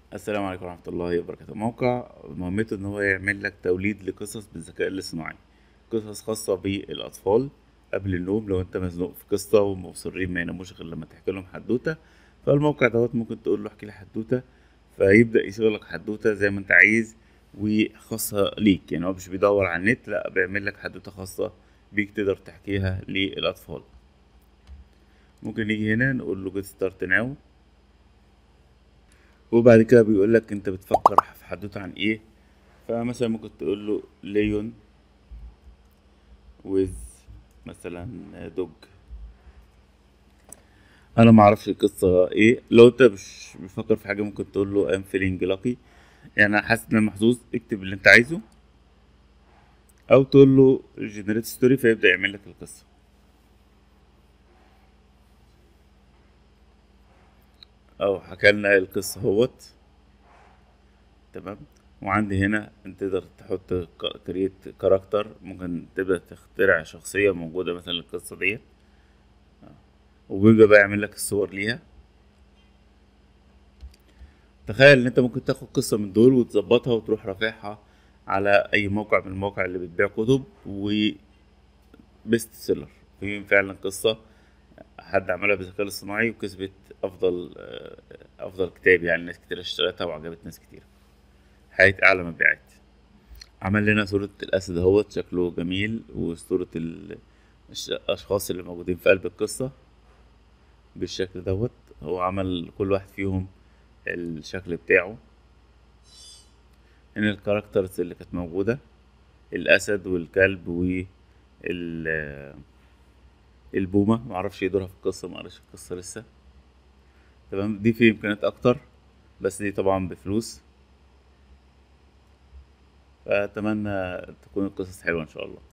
السلام عليكم ورحمة الله وبركاته موقع مهمته ان هو يعمل لك توليد لقصص بالذكاء الاصطناعي قصص خاصة بالأطفال قبل النوم لو انت مزنوق في قصة ومصرين ما يناموش غير لما تحكي لهم حدوتة فالموقع دوت ممكن تقول له احكي لي حدوتة فيبدأ يشغل لك حدوتة زي ما انت عايز وخاصة ليك يعني هو مش بيدور على النت لا بيعمل لك حدوتة خاصة بيك تقدر تحكيها للأطفال ممكن نيجي هنا نقول له جيت ستارت ناو وبعد كده بيقول لك انت بتفكر في حدوته عن ايه فمثلا ممكن تقول له ليون ويز مثلا دوج انا ما اعرفش القصه ايه لو انت مش بتفكر في حاجه ممكن تقول له ام فيلينج لاكي يعني انا حاسس ان انا محظوظ اكتب اللي انت عايزه او تقول له جنريت ستوري فيبدا يعمل لك القصه او حكى لنا القصه اهوت تمام وعندي هنا انت تقدر تحط كريت كاركتر ممكن تبدا تخترع شخصيه موجوده مثلا القصه ديت وبيبدا بقى يعمل لك الصور ليها تخيل ان انت ممكن تاخد قصه من دول وتظبطها وتروح رافعها على اي موقع من المواقع اللي بتبيع كتب و بيست سيلر في فعلا قصه حد عملها بالذكاء الاصطناعي وكسبت افضل افضل كتاب يعني ناس كتير اشتريتها وعجبت ناس كتير حققت اعلى مبيعات عمل لنا صورة الأسد اهوت شكله جميل وصورة الأشخاص اللي موجودين في قلب القصة بالشكل دوت هو عمل كل واحد فيهم الشكل بتاعه هنا الكاركترز اللي كانت موجودة الأسد والكلب وال البومة معرفش ايه دورها في القصة مقريش القصة لسه تمام دي في إمكانيات أكتر بس دي طبعا بفلوس فأتمنى تكون القصص حلوة إن شاء الله